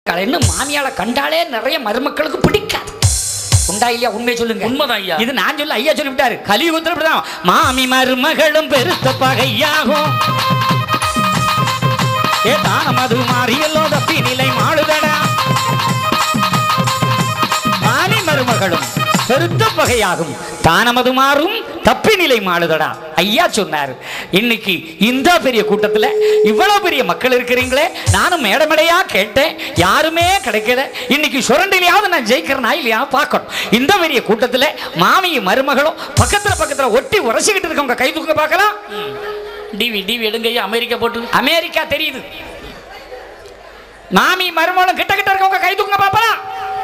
கலைன்னு மாமியால கண்டாலே நிறைய மருமக்களுக்கு பிடிக்காது உண்டா இல்லையா உண்மை சொல்லுங்க உண்மைதான் ஐயா. இது நான் சொல்ல ஐயா சொல்லிவிட்டாரு கலியுகத்தில் இப்படிதான் மாமி மருமகளும் பெருத்த பகையாகும் ஏ தானம் அது மாறியல்லோ தப்பி நிலை மாளுதடா மாமி மருமகளும் பெருத்த பகையாகும் தானமது மாறும் தப்பி நிலை மாளுதடா ஐயா சொன்னார் இன்னைக்கு இந்த பெரிய கூட்டத்துல இவ்வளவு பெரிய மக்கள் இருக்கிறீங்களே நானும் மேடமடையா கேட்டேன் யாருமே கிடைக்கல இன்னைக்கு சுரண்டிலையாவது நான் ஜெயிக்கிறனா இல்லையா பார்க்கணும் இந்த பெரிய கூட்டத்துல மாமியும் மருமகளும் பக்கத்துல பக்கத்துல ஒட்டி உரசிக்கிட்டு இருக்கவங்க கை தூக்க பார்க்கலாம் டிவி டிவி எடுங்க ஐயா அமெரிக்கா போட்டு அமெரிக்கா தெரியுது மாமி மருமகளும் கிட்ட கிட்ட இருக்கவங்க கை தூக்குங்க பாப்பலாம்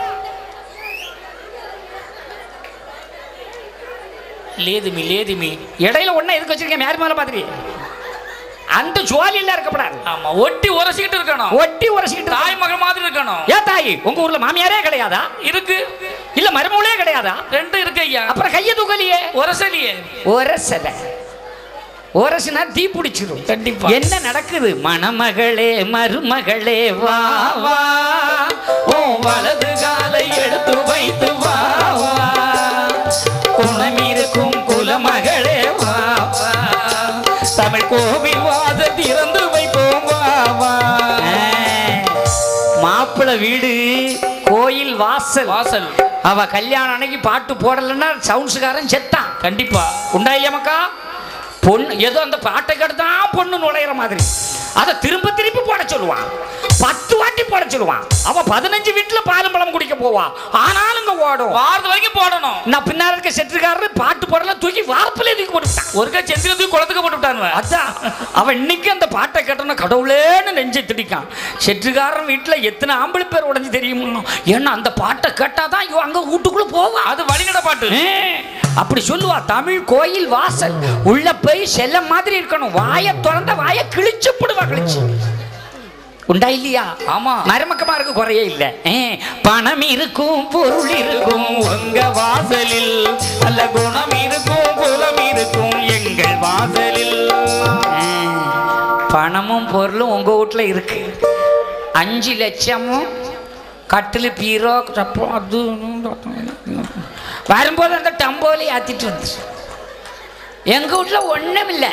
லேதுமி லேதுமி இடையில ஒண்ணா எதுக்கு வச்சிருக்கேன் யார் மேல பாத்துரி அந்த ஜுவாலியில இருக்கப்படாது ஆமா ஒட்டி உரசிக்கிட்டு இருக்கணும் ஒட்டி உரசிக்கிட்டு தாய் தாய் மகன் மாதிரி இருக்கணும் ஏ தாய் உங்க ஊர்ல மாமியாரே கிடையாதா இருக்கு இல்ல மருமகளே கிடையாதா ரெண்டு இருக்கு ஐயா அப்புறம் கைய தூக்கலையே உரசலியே உரசல உரசுனா தீ பிடிச்சிரும் கண்டிப்பா. என்ன நடக்குது மணமகளே மருமகளே வா வா ஓ வலது காலை எடுத்து வைத்து வா வா குணமிருக்கும் குலமகளே வா வா தமிழ் கோவில் வாத திறந்து வைப்போம் வா வா மாப்பிள்ளை வீடு கோயில் வாசல் வாசல் அவ கல்யாணம் அன்னைக்கு பாட்டு போடலைன்னா சவுண்ட்ஸுக்காரன் செத்தான் கண்டிப்பா உண்டா இல்லையா மக்கா பொண்ணு ஏதோ அந்த பாட்டை கேட்டுதான் பொண்ணு நுழையிற மாதிரி அதை திரும்ப திருப்பி போட சொல்லுவான் பத்து வாட்டி போட சொல்லுவான் அவ பதினஞ்சு வீட்டுல பாலும் பழம் குடிக்க போவா ஆனாலும் இங்க ஓடும் வாரத்து வரைக்கும் போடணும் நான் பின்னால இருக்க செட்டுக்காரரு பாட்டு போடல தூக்கி வார்ப்பிலே தூக்கி போட்டுட்டான் ஒருக்கா செந்திரத்துக்கு குளத்துக்கு போட்டு விட்டானுவ அதான் அவன் இன்னைக்கு அந்த பாட்டை கேட்டோன்னா கடவுளேன்னு நெஞ்சை திடிக்கான் செட்டுக்காரன் வீட்டுல எத்தனை ஆம்பளை பேர் உடஞ்சு தெரியுமா ஏன்னா அந்த பாட்டை கேட்டாதான் இவன் அங்க வீட்டுக்குள்ள போவான் அது வழிநட பாட்டு ஏ, அப்படி சொல்லுவா தமிழ் கோயில் வாசல் உள்ள போய் செல்ல மாதிரி இருக்கணும் வாயை திறந்த வாயை கிழிச்சு போடுவா கிழிச்சு உண்டா இல்லையா ஆமா. மருமக்கமாருக்கு குறையே இல்ல ஏ, பணம் இருக்கும் பொருள் இருக்கும் உங்க வாசலில் நல்ல குணம் இருக்கும் குலம் இருக்கும் எங்கள் வாசலில் ஏ, பணமும் பொருளும் உங்க வீட்டுல இருக்கு அஞ்சு லட்சமும் கட்டில் பீரோ சப்பம் அது வரும்போது அந்த டம்போலி ஆத்திட்டு வந்துச்சு எங்க வீட்டுல ஒண்ணும் இல்லை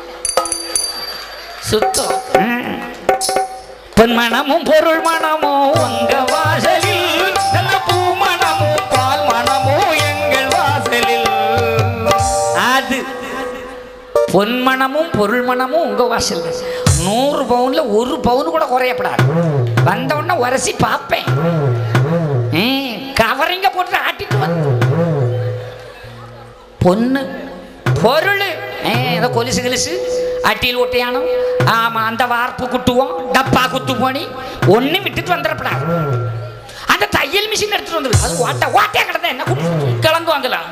சுத்தம் ம். பொன் மனமும் பொருள் மனமும் உங்க வாசலில் நல்ல பூ மனமும் பால் மனமும் எங்கள் வாசலில் அது பொன் மனமும் பொருள் மனமும் உங்க வாசல் நூறு பவுன்ல ஒரு பவுன் கூட குறையப்படாது வந்த உடனே உரசி பார்ப்பேன் ம், கவரிங்க போட்டு ஆட்டிட்டு வந்து பொண்ணு பொருள் ஏதோ கொலுசு கிலுசு அட்டியில் ஒட்டையானம் ஆமா அந்த வார்ப்பு குட்டுவோம் டப்பா குத்து போனி ஒன்றும் விட்டுட்டு வந்துடப்படாது அந்த தையல் மிஷின் எடுத்துட்டு வந்துரு அது ஓட்ட ஓட்டையா கிடந்தா என்ன குட்டு கலந்து வாங்கலாம்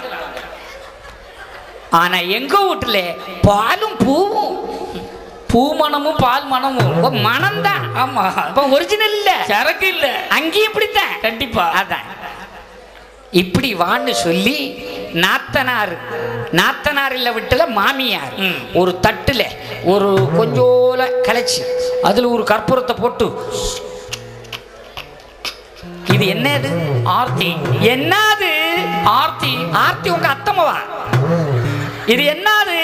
ஆனா எங்க வீட்டுல பாலும் பூவும் பூ மனமும் பால் மனமும் உங்க மனம்தான் ஆமா அப்ப ஒரிஜினல் இல்ல சரக்கு இல்ல அங்கேயும் இப்படித்தான் கண்டிப்பா அதான் இப்படி வான்னு சொல்லி நாத்தனார் நாத்தனார் இல்ல விட்டுல மாமியார் ம். ஒரு தட்டுல ஒரு கொஞ்சோல கலைச்சு அதுல ஒரு கற்பூரத்தை போட்டு இது என்னது ஆர்த்தி என்னது ஆர்த்தி ஆர்த்தி உங்க அத்தம்மாவா இது என்னது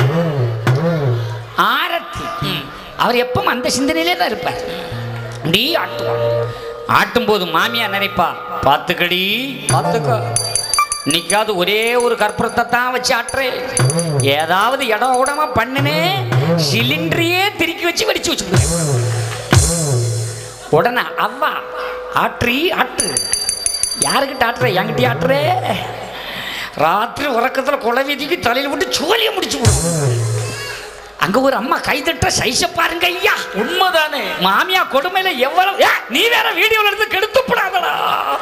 ஆரத்தி ம். அவர் எப்பவும் அந்த சிந்தனையிலே தான் இருப்பார் நீ ஆட்டுவான் ஆட்டும்போது மாமியா நினைப்பா பார்த்துக்கடி பார்த்துக்கோ இன்னைக்காவது ஒரே ஒரு கற்பூரத்தை தான் வச்சு ஆட்டுறேன் ஏதாவது இடம் உடமா பண்ணுனே சிலிண்டரையே திருக்கி வச்சு வெடிச்சு வச்சுக்கிறேன் உடனே அவ்வா ஆற்றி ஆட்டு யாருக்கிட்ட ஆட்டுற என்கிட்ட ஆட்டுற ராத்திரி உறக்கத்துல குலவீதிக்கு தலையில விட்டு சோழிய முடிச்சு விடும் அங்க ஒரு அம்மா கைதட்ட சைஸ பாருங்க ஐயா உண்மைதானே மாமியா கொடுமையில எவ்வளவு ஏ, நீ வேற வீடியோல எடுத்து கெடுத்துப்படாதடா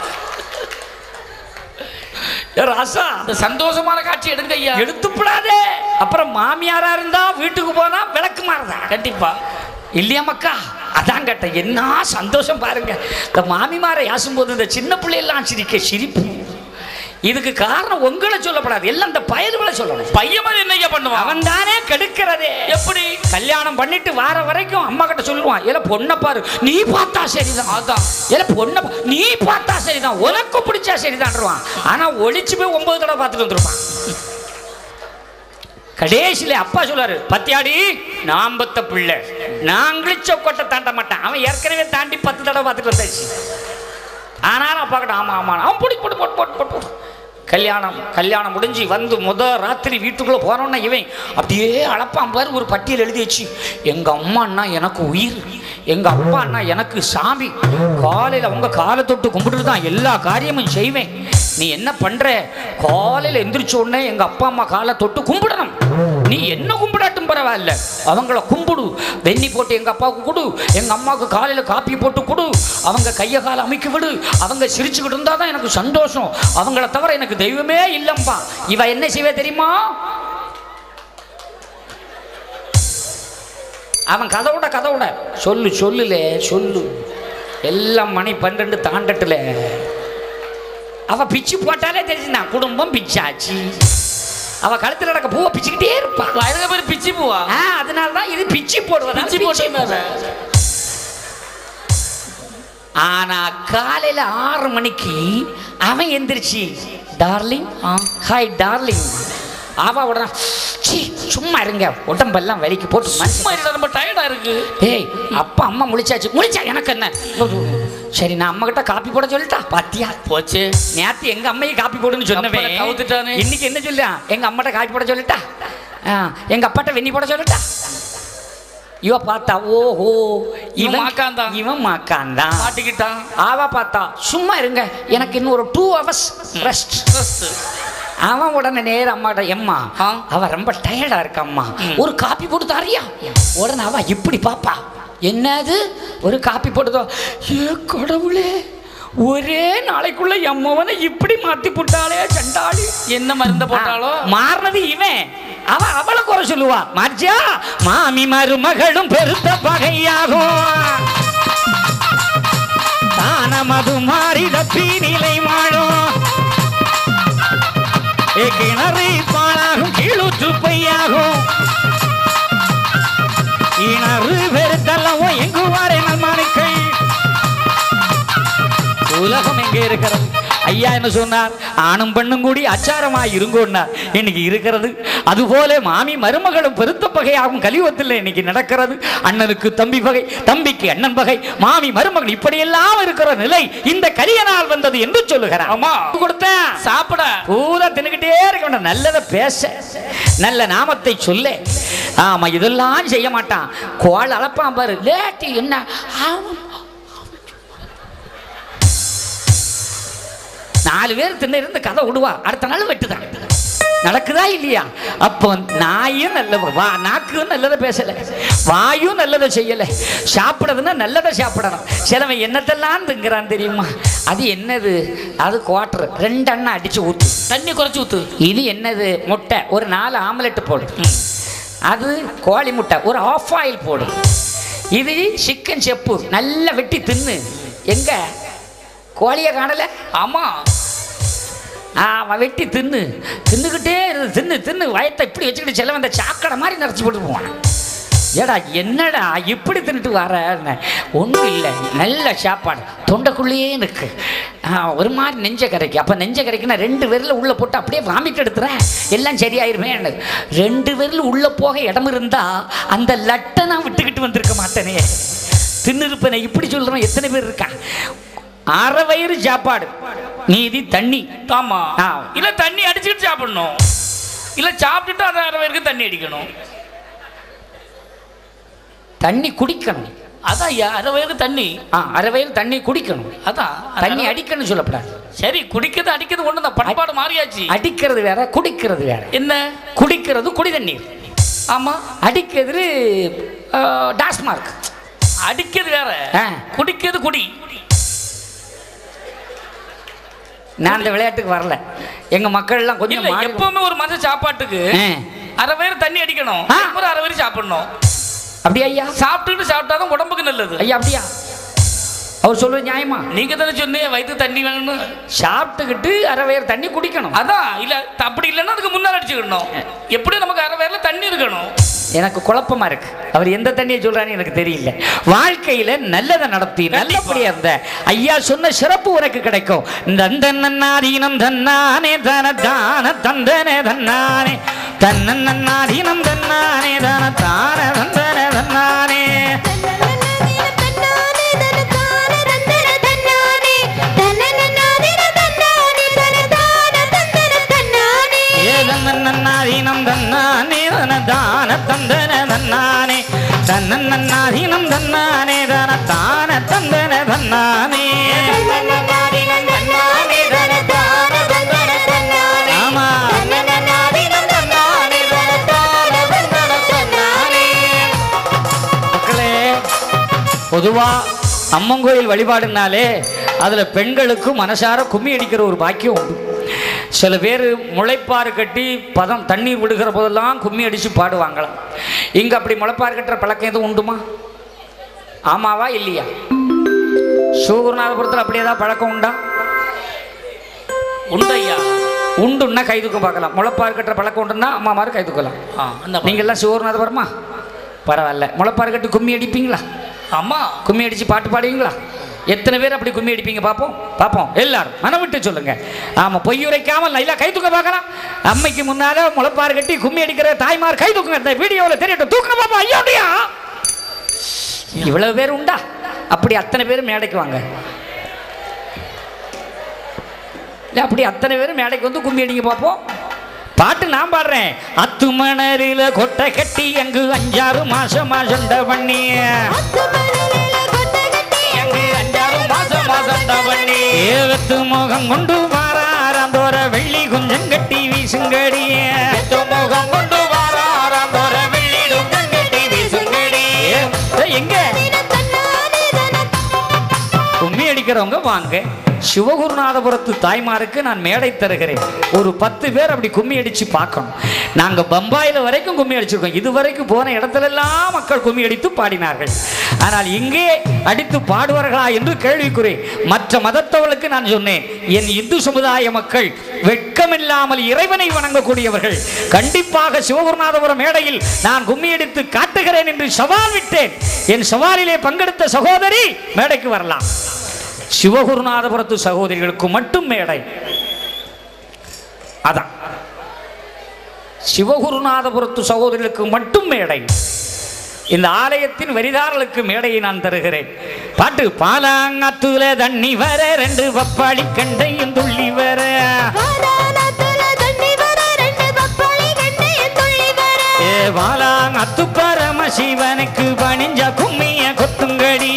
ஏ, ராசா இந்த சந்தோஷமான காட்சி எடுங்க ஐயா எடுத்துப்படாதே அப்புறம் மாமியாரா இருந்தா வீட்டுக்கு போனா விளக்கு மாறுதா கண்டிப்பா இல்லையா மக்கா அதான் கேட்டேன் என்ன சந்தோஷம் பாருங்க இந்த மாமிமாரை யாசும்போது இந்த சின்ன பிள்ளையெல்லாம் சிரிக்க சிரிப்பு இதுக்கு காரணம் உங்களை சொல்லப்படாது எல்லாம் அந்த பயல்களை சொல்லணும் பையன் மாதிரி என்னையா பண்ணுவான் அவன் தானே கெடுக்கிறதே எப்படி கல்யாணம் பண்ணிட்டு வார வரைக்கும் அம்மா கிட்ட சொல்லுவான் ஏல பொண்ணை பாரு நீ பார்த்தா சரிதான் அதான் ஏல பொண்ணை பா- நீ பார்த்தா சரிதான் உனக்கு பிடிச்சா சரிதான்ருவான் ஆனா ஒளிச்சு போய் ஒன்பது தடவை பார்த்துட்டு வந்துருப்பான் கடைசியில அப்பா சொல்றாரு பத்தியாடி நான் பத்த பிள்ளை நான் கிழிச்ச கொட்டை தாண்ட மாட்டேன் அவன் ஏற்கனவே தாண்டி பத்து தடவை பார்த்துட்டு வந்தாச்சு ஆனாலும் அப்பா கிட்ட ஆமா ஆமா அவன் போடி போட்டு போட்டு போட்டு போட்டு போட்டு கல்யாணம் கல்யாணம் முடிஞ்சு வந்து முத ராத்திரி வீட்டுக்குள்ள போனோன்னா இவன் அப்படியே அளப்பான் பாரு ஒரு பட்டியல் எழுதி வச்சு எங்க அம்மான்னா எனக்கு உயிர் எங்க அப்பான்னா எனக்கு சாமி காலையில உங்க காலை தொட்டு கும்பிட்டு தான் எல்லா காரியமும் செய்வேன் நீ என்ன பண்ற காலையில எந்திரிச்ச உடனே எங்க அப்பா அம்மா காலை தொட்டு கும்பிடணும் நீ என்ன கும்பிடாட்டும் பரவாயில்ல அவங்கள கும்பிடு வெண்ணி போட்டு எங்க அப்பாவுக்கு கொடு எங்க அம்மாவுக்கு காலையில காப்பி போட்டு கொடு அவங்க கைய காலை அமைக்க விடு அவங்க சிரிச்சுக்கிட்டு இருந்தா தான் எனக்கு சந்தோஷம் அவங்கள தவிர எனக்கு தெய்வமே இல்லம்பா இவ என்ன செய்வே தெரியுமா அவன் கதவுட கதவுட சொல்லு சொல்லுல சொல்லு எல்லாம் மணி பன்னெண்டு தாண்டட்டுல அவ பிச்சு போட்டாலே தெரிஞ்சுனா குடும்பம் பிச்சாச்சு அவ கழுத்துல நடக்க பூவை பிச்சுக்கிட்டே இருப்பா வயதுக்கு பேர் பிச்சி பூவா ஆ, அதனாலதான் இது பிச்சு போடுவதா பிச்சி போட்டு ஆனா காலையில ஆறு மணிக்கு அவன் எந்திரிச்சு டார்லிங் ஹாய் டார்லிங் அவ உடனே "சீ, சும்மா இருங்க உடம்பெல்லாம் வலிக்கு போட்டு மனுஷன் சும்மா இருடா, ரொம்ப டயர்டா இருக்கு ஏய் அப்பா அம்மா முழிச்சாச்சு முழிச்சா எனக்கு என்ன சரி நான் அம்மா கிட்ட காப்பி போட சொல்லிட்டா பாத்தியா போச்சு நேத்து எங்க அம்மையை காப்பி போடுன்னு சொன்னவன் கப்பலை கவுத்துட்டானே. இன்னைக்கு என்ன சொல்லியா எங்க அம்மாட்ட காப்பி போட சொல்லிட்டா ஆ, எங்க அப்பாட்ட வெண்ணி போட சொல்லிட்டா இவ பார்த்தா ஓஹோ இவன் மாக்காந்தான். இவன் மாக்காந்தான் மாட்டிக்கிட்டான் அவ பார்த்தா சும்மா இருங்க எனக்கு இன்னும் ஒரு டூ ஹவர்ஸ் ரெஸ்ட் Stress. அவன் உடனே நேர அம்மாட்ட எம்மா ஆ. அவ ரொம்ப டயர்டா இருக்கம்மா ஒரு காப்பி போட்டு தாரியா உடனே அவ இப்படி பாப்பா என்னது ஒரு காப்பி போட்டுதோ ஏ கடவுளே ஒரே நாளைக்குள்ள எம்மவனை இப்படி மாத்தி போட்டாளே சண்டாளி என்ன மருந்த போட்டாலோ மாறினது இவன் அவ அவளை குறை சொல்லுவா மர்ஜா மாமி மருமகளும் பெருத்த பகையாகும் தான மது மாறிட பீனிலை மாழும் ஏ கிணறு பாழாகும் கீழூற்று பையாகும் இணறு வெறுத்தல்லவோ எங்குவாரே நல்மாணிக்கை உலகம் எங்கே இருக்கிறது ஐயா என்ன சொன்னார் ஆணும் பெண்ணும் கூடி அச்சாரமா இருங்கோன்னார் இன்னைக்கு இருக்கிறது அதுபோல மாமி மருமகளும் பெருத்த பகையாகும் கலியுகத்தில் இன்னைக்கு நடக்கிறது அண்ணனுக்கு தம்பி பகை தம்பிக்கு அண்ணன் பகை மாமி மருமகள் இப்படியெல்லாம் இருக்கிற நிலை இந்த கரிய நாள் வந்தது என்று சொல்லுகிறார் ஆமா. கொடுத்தேன் சாப்பிட பூரா தின்னுக்கிட்டே இருக்க வேண்டாம் நல்லதை பேச நல்ல நாமத்தை சொல்ல ஆமா இதெல்லாம் செய்ய மாட்டான் கோள் அளப்பான் பாரு லேட்டு என்ன ஆமா. நாலு பேர் தின்ன இருந்து கதை விடுவா அடுத்த நாள் வெட்டுதான் நடக்குதா இல்லையா அப்போ நாயும் நல்ல வா நாக்கும் நல்லதை பேசல வாயும் நல்லதை செய்யல சாப்பிடறதுன்னா நல்லதை சாப்பிடணும் சிலவன் என்னத்தெல்லாம் திங்கிறான் தெரியுமா அது என்னது அது குவாட்டர் ரெண்டு அண்ணா அடிச்சு ஊத்து தண்ணி குறைச்சு ஊத்து இது என்னது முட்டை ஒரு நாலு ஆம்லெட் போடு அது கோழி முட்டை ஒரு ஆஃப் ஆயில் போடு இது சிக்கன் செப்பு நல்லா வெட்டி தின்னு எங்க கோழியை காணல ஆமா ஆ, அவன் வெட்டி தின்னு தின்னுக்கிட்டே இரு தின்னு தின்னு வயத்தை இப்படி வச்சுக்கிட்டு செல்ல வந்த சாக்கடை மாதிரி நிறச்சி போட்டு போவான் ஏடா என்னடா இப்படி தின்னுட்டு வர ஒன்றும் இல்லை நல்ல சாப்பாடு தொண்டைக்குள்ளேயே இருக்கு ஆ, ஒரு மாதிரி நெஞ்ச கரைக்கு அப்போ நெஞ்ச கரைக்குன்னா ரெண்டு விரல உள்ளே போட்டு அப்படியே வாமிட் எடுத்துறேன் எல்லாம் சரியாயிருமே ரெண்டு விரல் உள்ளே போக இடம் இருந்தா அந்த லட்டை நான் விட்டுக்கிட்டு வந்திருக்க மாட்டேனே தின்னிருப்பேனே இப்படி சொல்கிறோம் எத்தனை பேர் இருக்கான் அரை வயிறு சாப்பாடு மீதி தண்ணி ஆமா ஆ. இல்ல தண்ணி அடிச்சுட்டு சாப்பிடணும் இல்ல சாப்பிட்டுட்டு அந்த அரை பேருக்கு தண்ணி அடிக்கணும் தண்ணி குடிக்கணும் அதான் ஐயா அரை பேருக்கு தண்ணி ஆ அரை வயல் தண்ணி குடிக்கணும் அதான் தண்ணி அடிக்கணும் சொல்லப்படாது சரி குடிக்கிறது அடிக்கிறது ஒண்ணு தான் பண்பாடு மாறியாச்சு அடிக்கிறது வேற குடிக்கிறது வேற என்ன குடிக்கிறது குடி தண்ணீர் ஆமா அடிக்கிறது ஆ, டாஸ்மார்க் அடிக்கிறது வேற ஆ. குடிக்கிறது குடி நான் அந்த விளையாட்டுக்கு வரல எங்க மக்கள் எல்லாம் கொஞ்சம் இல்ல மாறி- எப்பவுமே ஒரு மனுஷன் சாப்பாட்டுக்கு ஆ, அரை பேர் தண்ணி அடிக்கணும் ஆ. ஒரு அரை பேர் சாப்பிடணும் அப்படியா ஐயா சாப்பிட்டுட்டு சாப்பிட்டாதான் உடம்புக்கு நல்லது ஐயா அப்படியா அவர் சொல்லுவது நியாயமா நீங்க தானே சொன்னீங்க வயிற்று தண்ணி வேணும்னு சாப்பிட்டுக்கிட்டு அரை வயிறு தண்ணி குடிக்கணும் அதான் இல்ல அப்படி இல்லைன்னா அதுக்கு முன்னாடி அடிச்சுக்கணும் எப்படி நமக்கு அரை வேர்ல தண்ணி இருக்கணும் எனக்கு குழப்பமா இருக்கு அவர் எந்த தண்ணியை சொல்றான்னு எனக்கு தெரியல வாழ்க்கையில நல்லதை நடத்தி நல்லபடியா இருந்த ஐயா சொன்ன சிறப்பு உனக்கு கிடைக்கும் தந்தன்னாதீனம் தன்னானே தன தான தந்தனே தன்னானே தன்னன்னாதீனம் தன்னானே தன தான தந்தனே தன்னானே ஏ தன்னன்னாதீனம் தன்னானே தன தான தந்தன தன்னானே தன்னன்னாதீனம் தன்னானே தன தான தந்தன தன்னானே ஆமா மக்களே பொதுவா அம்மன் கோயில் வழிபாடுனாலே அதுல பெண்களுக்கு மனசார கும்மி அடிக்கிற ஒரு பாக்கியம் உண்டு சில பேர் முளைப்பாறு கட்டி பதம் தண்ணீர் விடுகிற போதெல்லாம் கும்மி அடிச்சு பாடுவாங்களாம் இங்க அப்படி முளைப்பாறு கட்டுற பழக்கம் எதுவும் உண்டுமா ஆமாவா இல்லையா சிவகுருநாதபுரத்தில் அப்படி ஏதாவது பழக்கம் உண்டா உண்டு ஐயா உண்டுன்னா கை தூக்கம் பார்க்கலாம் முளைப்பாறு கட்டுற பழக்கம் உண்டுன்னா அம்மா மாதிரி கை தூக்கலாம் ஆ அந்த நீங்க எல்லாம் சிவகுருநாதபுரமா பரவாயில்ல முளைப்பாறு கட்டி கும்மி அடிப்பீங்களா அம்மா கும்மி அடிச்சு பாட்டு பாடுவீங்களா எத்தனை பேர் அப்படி கும்மி அடிப்பீங்க பார்ப்போம் பார்ப்போம் எல்லாரும் மனம் விட்டு சொல்லுங்க ஆமா பொய் உரைக்காமல் நல்லா கை தூக்க பார்க்கலாம் அம்மைக்கு முன்னால முளைப்பாறு கட்டி கும்மி அடிக்கிற தாய்மார் கை தூக்குங்க இந்த வீடியோவில் தெரியட்டும் தூக்க பாப்பா ஐயோடியா இவ்வளவு பேர் உண்டா அப்படி அத்தனை பேரும் மேடைக்கு வாங்க இல்ல, அப்படி அத்தனை பேரும் மேடைக்கு வந்து கும்மி அடிங்க பார்ப்போம் பாட்டு நான் பாடுறேன் அத்து மணரில கொட்டை கட்டி அங்கு அஞ்சாறு மாசமா சொண்ட பண்ணி அங்கு அஞ்சாறு மாசமா சொண்ட பண்ணி ஏவத்து முகம் கொண்டு வாராராம் தோற வெள்ளி கொஞ்சம் கட்டி வீசுங்கடி ஏத்து முகம் கொண்டு வாராராம் தோற வெள்ளி கொஞ்சம் கட்டி வீசுங்கடி ஏய், எங்க கும்மி அடிக்கிறவங்க வாங்க சிவகுருநாதபுரத்து தாய்மாருக்கு நான் மேடை தருகிறேன் ஒரு பத்து பேர் அப்படி கும்மி அடிச்சு பார்க்கணும் நாங்க பம்பாயில வரைக்கும் கும்மி அடிச்சிருக்கோம் இது வரைக்கும் போன இடத்துல எல்லாம் மக்கள் கும்மி அடித்து பாடினார்கள் ஆனால் இங்கே அடித்து பாடுவார்களா என்று கேள்விக்குறி மற்ற மதத்தவர்களுக்கு நான் சொன்னேன் என் இந்து சமுதாய மக்கள் வெட்கமில்லாமல் இறைவனை வணங்கக்கூடியவர்கள் கண்டிப்பாக சிவகுருநாதபுரம் மேடையில் நான் கும்மி அடித்து காட்டுகிறேன் என்று சவால் விட்டேன் என் சவாலிலே பங்கெடுத்த சகோதரி மேடைக்கு வரலாம் சிவகுருநாதபுரத்து சகோதரிகளுக்கு மட்டும் மேடை அதான் சிவகுருநாதபுரத்து சகோதரிகளுக்கு மட்டும் மேடை இந்த ஆலயத்தின் வரிதாரர்களுக்கு மேடையை நான் தருகிறேன் பாட்டு பாலாங்கத்துல தண்ணி வர ரெண்டு பப்பாளி கண்டையும் துள்ளி வர ஏ பாலாங்கத்து பரம சிவனுக்கு பணிஞ்ச கும்மிய கொத்துங்கடி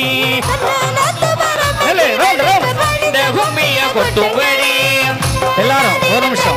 இல்ல, round, round. இந்த கும்மிய கொத்துங்கடி எல்லாரும் ஒரு நிமிஷம்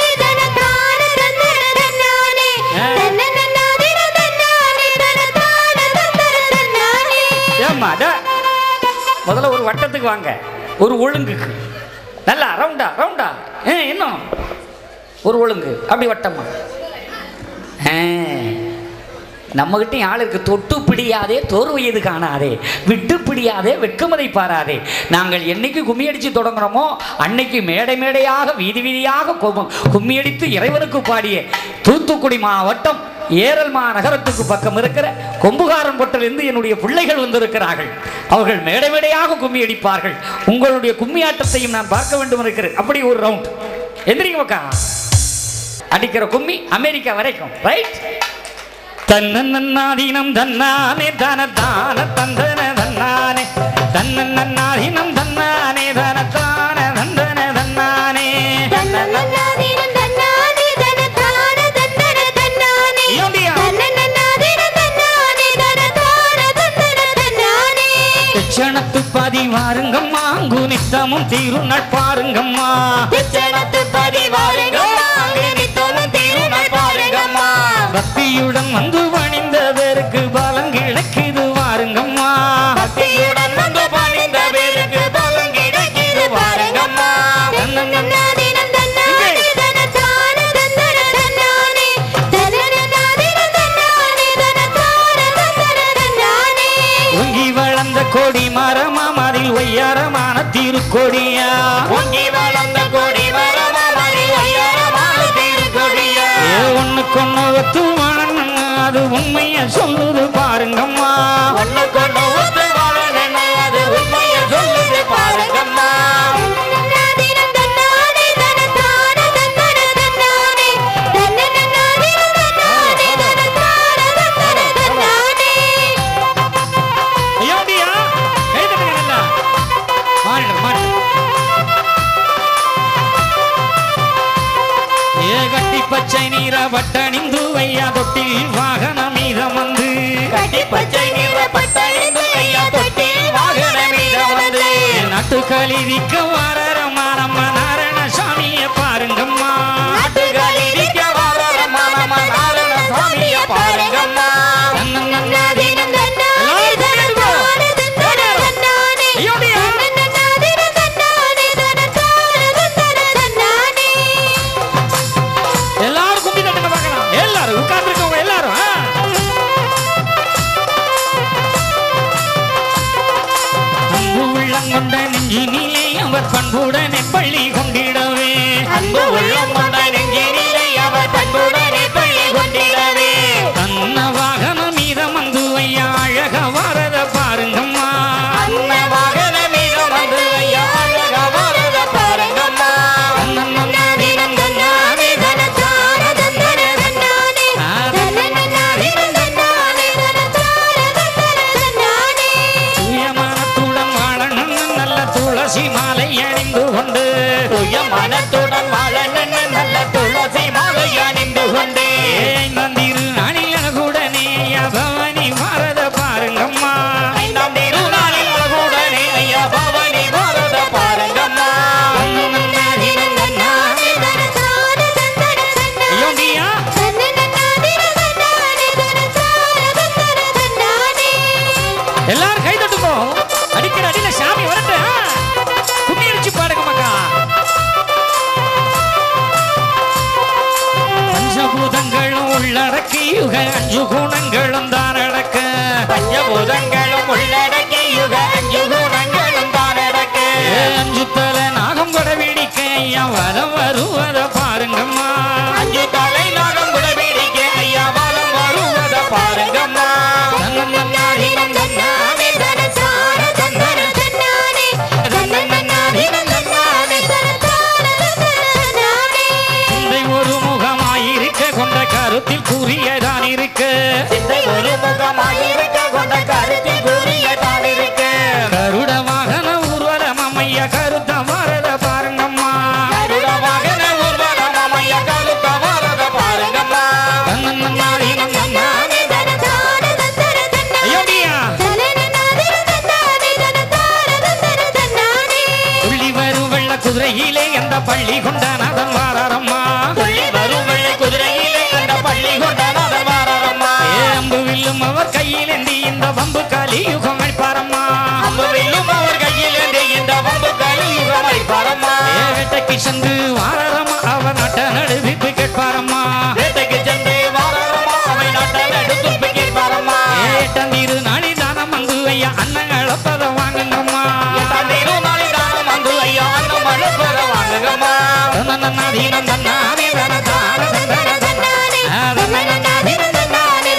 ஏம்மா டா. முதல்ல ஒரு வட்டத்துக்கு வாங்க ஒரு ஒழுங்குக்கு நல்லா ரவுண்டா ரவுண்டா ஏ இன்னும் ஒரு ஒழுங்கு அப்படி வட்டமா ஆ. நம்மகிட்டயும் ஆள் இருக்கு தொட்டு பிடியாதே தோர்வையது காணாதே விட்டு பிடியாதே வெட்கமதை பாராதே நாங்கள் என்னைக்கு கும்மி அடிச்சு தொடங்குறோமோ அன்னைக்கு மேடை மேடையாக வீதி வீதியாக கு- கும்மி அடித்து இறைவனுக்கு பாடிய தூத்துக்குடி மாவட்டம் ஏரல்மா நகரத்துக்கு பக்கம் இருக்கிற கொம்புகாரன் பொட்டிலிருந்து என்னுடைய பிள்ளைகள் வந்திருக்கிறார்கள் அவர்கள் மேடை மேடையாக கும்மி அடிப்பார்கள் உங்களுடைய கும்மி ஆட்டத்தையும் நான் பார்க்க வேண்டும் இருக்கிறேன் அப்படி ஒரு ரவுண்ட் எந்திரிங்க மக்கா அடிக்கிற கும்மி அமெரிக்கா வரைக்கும் ரைட் தன்னன்னாதீனம் தன்னானே தன தான தந்தன தன்னானே தன்னன்னாதீனம் தன்னானே தன தான தந்தன தன்னானே ஐயோடியா தட்சணத்து பாதி வாருங்கம்மா அங்கு நித்தமும் தீருநாள் பாருங்கம்மா பக்தியுடன் வந்து பணிந்ததற்கு பலம் கிடைக்குது வாருங்கம்மா பக்தியுடன் வந்து பணிந்ததற்கு பலம் கிடைக்குது வாருங்கம்மா ஒங்கி வளர்ந்த கொடி மரமாம் அதில் திருக்கொடியா பொங்கி வளர்ந்த கொடி மரமாமணி ஒய்யாரமான திருக்கொடியா ஏ ஒண்ணுக்கு ஒண்ணு ஒத்து வாழணும் அது உண்மைய சொல்லுது பாருங்கம்மா ஒண்ணு கொண்டு ஒத்து வாழணும் அது உண்மையை சொல்லுது பாருங்கம்மா ஐயோடியா கை தட்டுங்க நல்லா மாறிடு மாறிடு ஏ கட்டி பச்சை நீர வட்டணிந்து வையா தொட்டில் வாகனம் மீதம் வந்து கட்டி பச்சை நிற பட்டணிந்து ஐயா தொட்டி வாகன மீத வந்து நாட்டு கலிதிக்க வாரமா நம்ம நாராயணசாமிய பாருங்கம்மா நாட்டுகள் இடிக்க வாரமா நம்ம நாராயண சாமிய பாருங்கம்மா ஐயோடியா எல்லாரும் கும்பி தட்டுங்க பார்க்கலாம் எல்லாரும் உட்கார்ந்துருக்கவங்க எல்லாரும் ஆ. அன்பு உள்ளம் கொண்ட நெஞ்சினிலே அவர் பண்புடனே பள்ளி கொண்டிடவே அன்பு உள்ளம் கொண்ட நெஞ்சினிலே அவர் பண்புடனே பள்ளி கொண்டிடவே தன்ன வாகனம் மீதம் வந்து ஐயா அழக வரத பாருங்கம்மா அன்ன வாகன மீத வந்து ஐயா அழக வரத பாருங்கம்மா தன்னன்னாதி நந்தன்னாதி தனத்தார தந்தன தன்னானே. ஆ, தன்னன்னாதி நந்தன்னாதி சுயமானத்துடன் வாழணும் நல்ல துளசி மாலை அணிந்து கொண்டு துய மனத்துடன் வாழ நின்று நல்ல துளசி மாலை அணிந்து கொண்டே ஏய் நந்திரு அணிலகுடனே பவனி வரத பாருங்கம்மா ஐந்தாம் திருநாளில் அழகுடனே ஐயா பவனி வரத பாருங்கம்மா தன்னன்னாதி நந்தன்னாதி ஐயோண்டியா எல்லாரும் கை தட்டுக்கோ அடிக்கிற அடியில சாமி வரட்டு ஆ. கும்மி அடிச்சு பாடுங்க மக்கா பஞ்சபூதங்களும் உள்ளடக்கி யுக அஞ்சு குணங்களும் தான் அடக்க பஞ்சபூதங்களும் உள்ளடக்கி யுக அஞ்சு குணங்களும் தானடக்க ஏ அஞ்சு தலை நாகம் கொட வேடிக்க ஐயா வரம் வருவத பாருங்கம்மா அஞ்சு தலை நாகம் விடவேடிக்க ஐயா வலம் வருவத பாருங்கம்மா தன்னன்னாதி நந்தன்னாதி தனத்தார தந்தன தன்னன்னாதி நந்தன்னாதி சிந்தை ஒரு முகமாயிருக்க கொண்ட கருத்தில் கூறியதான் இருக்க சிந்தை ஒரு முகமாயிருக்க கொண்ட கருத்தில் கூறிய தான் இருக்க கருட வாகன ஊர்வலம் அம்மையா கருத்த வரத பாருங்கம்மா கருட வாகன ஊர்வலம் அமைய கருத்த வரத பாருங்கம்மா தன்னன்னாதி நந்தன்னாதி ஐயோடியா துள்ளி வரும் வெள்ள குதிரையிலே அந்த பள்ளி கொண்ட நதன் வாரம்மா துள்ளி வரும் வெள்ளை குதிரையிலே அந்த பள்ளி கொண்ட நாதன் வாரம்மா ஏ அம்பு வில்லும் அவர் கையிலேந்தி இந்த வம்பு காலி யுகம் அழைப்பாரம்மா அம்பு வில்லும் அவர் கையிலேந்தே இந்த வம்பு கலியுகம் அழைப்பாரம்மா ஏ வேட்டைக்கு சென்று வாரம்மா அவர் நட்ட நடுவிப்பு கேட்பாரம்மா வேட்டைக்கு சென்று வாரம்மா அவை நாட்டால் எடுத்து கேட்பாரம்மா ஏ தந்திரு நாளி தானம் வந்து ஐயா அண்ணன் அழப்பத வாங்குங்கம்மா தந்தீரு நாளை தானம் வந்து ஐயா அண்ணன் மழை பெற வாங்குங்கம்மா தன்னன்னாதி நந்தன்னாதி தனதார தந்தன தன்னாதி. ஆ, தன்னன்னாதி நந்தன்னாதி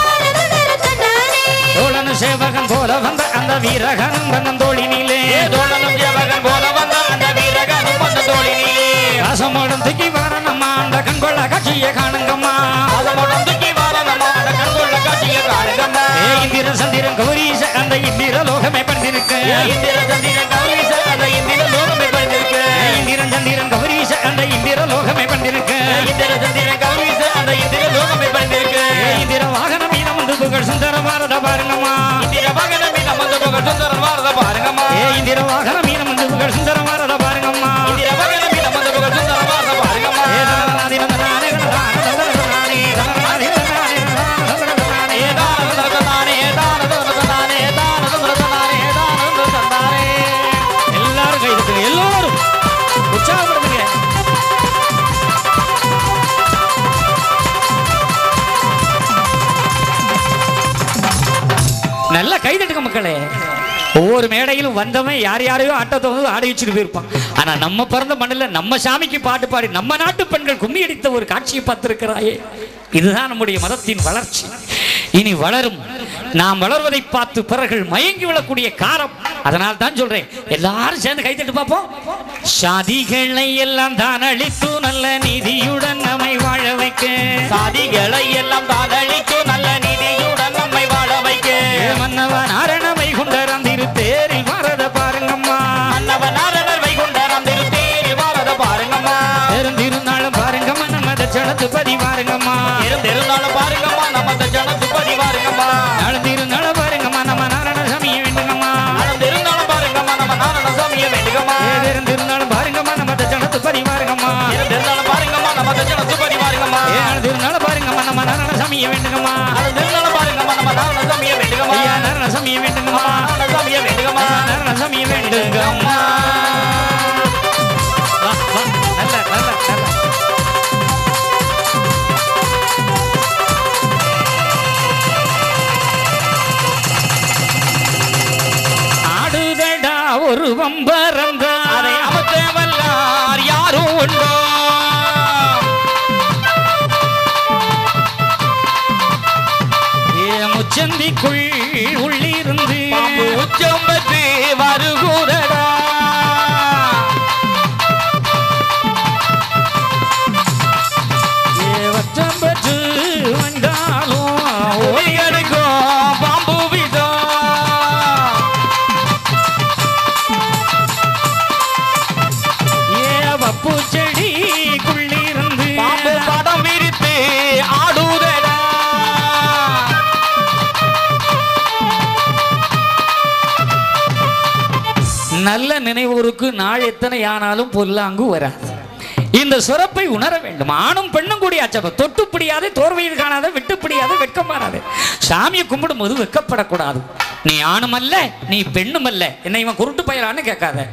தோழனு சேவகன் போல வந்த அந்த வீரகனும் தன்னன் தோழினிலே தோழனும் ஜெவகன் போல வந்த அந்த வீரகனும் வந்த தோழினிலே ராசமோடம் தூக்கி வாரணம்மா அந்த கண்கொள்ள காட்சியை காணுங்கம்மா அதனுடன் தூக்கி வாரம்மா அந்த கண்கொள்ள காட்சியை காணுங்கம்மா ஏ இந்திர சந்திரன் கௌரீச அந்த இந்திர லோகமே பண்டிருக்க இந்திர சந்திரன் கௌரீச அந்த இந்திர லோகமே பணிந்திருக்க இந்திரன் சந்திரன் கௌரீச அந்த இந்திர லோகமே பண்டிருக்க இந்திர சந்திரன் கௌரீச அந்த இந்திர லோகமே பணிந்திருக்க ஏ இந்திர வாகனம் மீதம் வந்து புகழ் சுந்தர பாரத பாருங்கம்மா இந்திர வாகனம் மீது அமர்ந்த புகழ் சுந்தரன் வாரத பாருங்கம்மா ஏ இந்திர வாகனம் மீதம் வந்து புகழ் சுந்தர பாரத பாருங்கம்மா இந்திர வாகனம் மீது அமர்ந்த புகழ் சுந்தரன் வாரத பாருங்கம்மா ஏ தனநாதி நந்தனானே நந்தனானே நந்தனானே தனநாதி நந்தனானே நந்தனானே ஏதான தந்தனானே ஏதான தந்தனானே ஏதான தந்தனானே ஏதான தந்தனானே எல்லாரும் கை தட்டுங்க எல்லாரும் உற்சாகப்படுத்துங்க நல்லா கை தட்டுங்க மக்களே ஒவ்வொரு மேடையிலும் வந்தவன் யார் யாரையோ ஆட்டத்தை வந்து ஆடி வச்சுட்டு போயிருப்பான் ஆனா நம்ம பிறந்த மண்ணில் நம்ம சாமிக்கு பாட்டு பாடி நம்ம நாட்டு பெண்கள் கும்மி அடித்த ஒரு காட்சியை பார்த்திருக்கிறாயே இதுதான் நம்முடைய மதத்தின் வளர்ச்சி இனி வளரும் நாம் வளர்வதை பார்த்து பிறர்கள் மயங்கி விழக்கூடிய காரம் அதனால் தான் சொல்றேன் எல்லாரும் சேர்ந்து கைத்தட்டு பார்ப்போம் சாதிகளை எல்லாம் தான் அழித்து நல்ல நீதியுடன் நம்மை வாழ வைக்க சாதிகளை எல்லாம் காதலித்து நல்ல நிதியுடன் நம்மை வாழ வைக்க மன்னவன் அரணமை கொண்டரம் திரு தேரில் வரத பாருங்கம்மா மன்னவன் நாரணர் வைகுண்டரம் திருத்தேரி வாரத பாருங்கம்மா இருந்திருந்தாலும் பாருங்கம்மா நம்ம தட்சணத்து பதி பாருங்கம்மா இருந்திருந்தாலும் பாருங்கம்மா நம்ம ஜனத்து பதி பாருங்கம்மா நடந்திருந்தாலும் பாருங்கம்மா நம்ம நாராயண சாமியை வேண்டுங்கம்மா நடந்திருந்தாலும் பாருங்கம்மா நம்ம நாரண சாமியை வேண்டுங்கம்மா ஏது இருந்திருந்தாலும் பாருங்கம்மா நம்ம தட்சணத்து பதி பாருங்கம்மா இருந்திருந்தாலும் பாருங்கம்மா நம்ம ஜனத்து பதி பாருங்கம்மா ஏ நடந்திருந்தாலும் பாருங்கம்மா நம்ம நாராயண சாமியை வேண்டுங்கம்மா நடந்திருந்தாலும் பாருங்கம்மா நம்ம நாரண சாமியை வேண்டுங்கம்மா ஐயா நாராயண சாமியை வேண்டுங்கம்மா நாரண சாமியை வேண்டுங்கம்மா நாராயண சாமியை வேண்டுங்கம்மா வா, வா, நல்ல நல்ல நல்ல ஆடுதடா ஒரு வம்பரந்தா அதை அமர்த்த வல்லார் யாரும் உண்டோ ஏ முச்சந்திக்குள் உள்ளிருந்து பாம்பு உச்சம் பெற்று வருகுதடா ஏ வச்சம் பெற்று வந்தாலும் ஒளியடிக்கும் பாம்பு விதம் ஏ வப்பு செடிக்குள்ளிருந்து பாம்பு படம் விரித்து ஆடுதடா நல்ல நினைவோருக்கு நாள் எத்தனை ஆனாலும் பொல்லாங்கு வராது இந்த சுரப்பை உணர வேண்டும் ஆணும் பெண்ணும் கூடிய அச்சபம் தொட்டு பிடியாத தோர்வையில் காணாத விட்டு பிடியாத வெட்கம் மாறாது சாமியை கும்பிடும் போது வெட்கப்படக்கூடாது நீ ஆணும் அல்ல நீ பெண்ணும் அல்ல என்ன இவன் குருட்டு பயலான்னு கேட்காத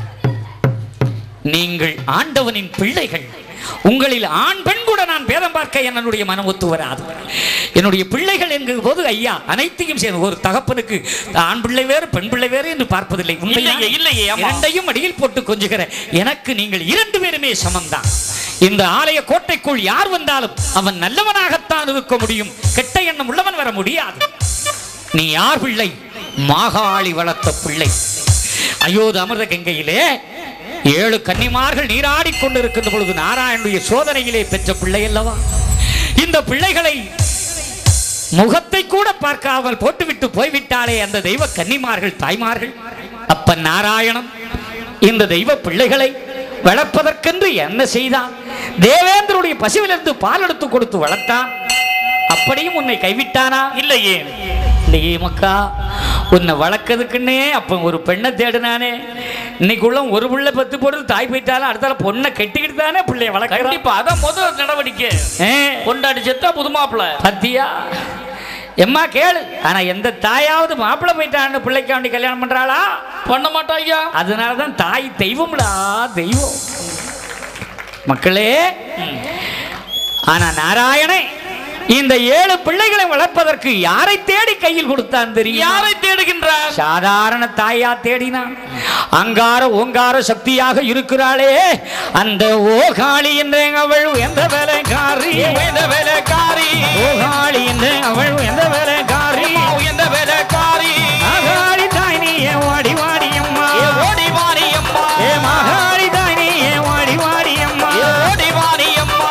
நீங்கள் ஆண்டவனின் பிள்ளைகள் உங்களில் ஆண் பெண் கூட நான் பேதம் பார்க்க என்னுடைய மனம் ஒத்து வராது என்னுடைய பிள்ளைகள் என்கிற போது ஐயா அனைத்தையும் சேர்ந்து ஒரு தகப்பனுக்கு ஆண் பிள்ளை வேறு பெண் பிள்ளை வேறு என்று பார்ப்பதில்லை உண்மையா? இல்லையே, இல்லையே, ஆமா. இரண்டையும் அடியில் போட்டு கொஞ்சுகிற எனக்கு நீங்கள் இரண்டு பேருமே சமம்தான் இந்த ஆலய கோட்டைக்குள் யார் வந்தாலும் அவன் நல்லவனாகத்தான் இருக்க முடியும் கெட்ட எண்ணம் உள்ளவன் வர முடியாது நீ யார் பிள்ளை மாகாளி வளர்த்த பிள்ளை அயோத்தி அமிர்த கங்கையிலே ஏழு கன்னிமார்கள் நீராடிக் கொண்டிருக்கின்ற பொழுது நாராயணுடைய சோதனையிலே பெற்ற பிள்ளை அல்லவா இந்த பிள்ளைகளை முகத்தை கூட பார்க்காமல் போட்டுவிட்டு போய்விட்டாலே அந்த தெய்வ கன்னிமார்கள் தாய்மார்கள் அப்பன் நாராயணன் இந்த தெய்வ பிள்ளைகளை வளர்ப்பதற்கென்று என்ன செய்தான் தேவேந்திரனுடைய பசுவிலிருந்து பால் எடுத்து கொடுத்து வளர்த்தான் அப்படியும் உன்னை கைவிட்டானா இல்லையே இல்லையே மக்கா உன்னை வளர்க்கறதுக்குன்னே அப்ப ஒரு பெண்ணை தேடினானே இன்னைக்குள்ள ஒரு பிள்ளை பத்து போடுறது தாய் போயிட்டாலும் அடுத்தால பொண்ணை கட்டிக்கிட்டு தானே பிள்ளைய வளர்க்க கண்டிப்பா அதான் முதல் நடவடிக்கை கொண்டாடி செத்தா புது மாப்பிள்ள பத்தியா எம்மா கேளு ஆனா எந்த தாயாவது மாப்பிள்ளை போயிட்டான்னு பிள்ளைக்கு வேண்டி கல்யாணம் பண்றாளா பண்ண மாட்டா ஐயா அதனாலதான் தாய் தெய்வம்டா தெய்வம் மக்களே ஆனா நாராயணே இந்த ஏழு பிள்ளைகளை வளர்ப்பதற்கு யாரை தேடி கையில் கொடுத்தான் தெரியும் யாரை தேடுகின்றார் சாதாரண தாயா தேடினான் அங்கார ஓங்கார சக்தியாக இருக்கிறாளே அந்த ஓகாளி என்ற அவள் எந்த வேலைக்காரி எந்த வேலைக்காரி ஓகாளி என்ற அவள் எந்த வேலைக்காரி எந்த வேலைக்காரி மகாளி தாய் நீ ஏ வாடி வாடி அம்மா ஏ ஓடி வாரி அம்மா ஏ மகாளி தாய் நீ ஏ வாடி வாடி அம்மா ஏ ஓடி வாரி அம்மா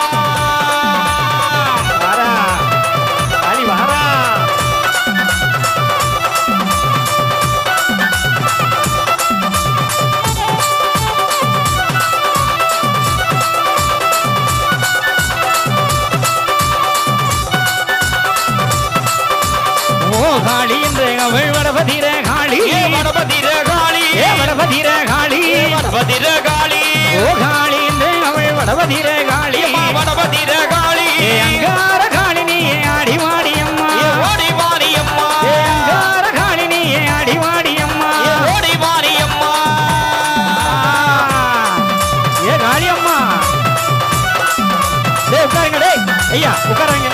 வாரா வாடி வாரா ஓ காளி என்ற அவள் வடபதிர காளி ஏ வடபதிர காளி ஏ வடபதிர காளி ஏ வடபதிர காளி ஓ காளி என்ற அவள் வடபதிர காளி ஏ வடபதிர காளி ஏ அங்கார காளி நீ ஆடி வாடி அம்மா ஏ ஓடி வாரி அம்மா ஏ அங்கார காளி நீ ஆடி வாடி அம்மா ஏ ஓடி வாரி அம்மா ஏ காளி அம்மா டேய் உட்காருங்க டேய் ஐயா உட்காருங்க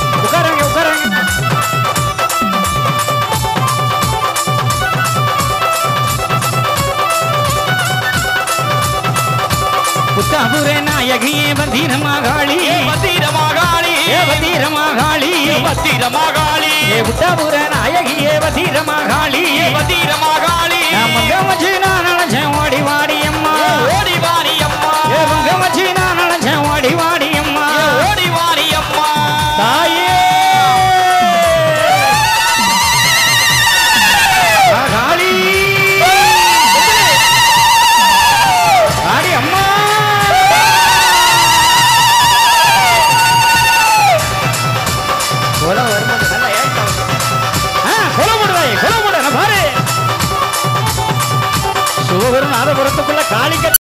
உட்காருங்க உட்காருங்க உத்தாபுர நாயகியே வந்தீரமாகாளி வத்திரமாகாளி ஏ வந்தீரமாகாளி வத்திரமாகாளி ஏ உத்தாபுர நாயகியே வந்தீரமாகாளி வத்திரமாகாளி மங்க வச்சு நான் நினைச்சேன் ஓடி வாடி அம்மா ஓடி வாரி அம்மா ஏ மங்க வச்சு நான் நினைச்சேன் ஓடி வாடி அம்மா ஓடி வாரி அம்மா தாயே காளி காளி அம்மா கொலை வரும்போது நல்லா ஏறிட்டாங்க. ஆ, கொலை போடுவாய், கொலை போடு, நான் பாரு. சிவபெருமான் நாதபுரத்துக்குள்ள காளிக்க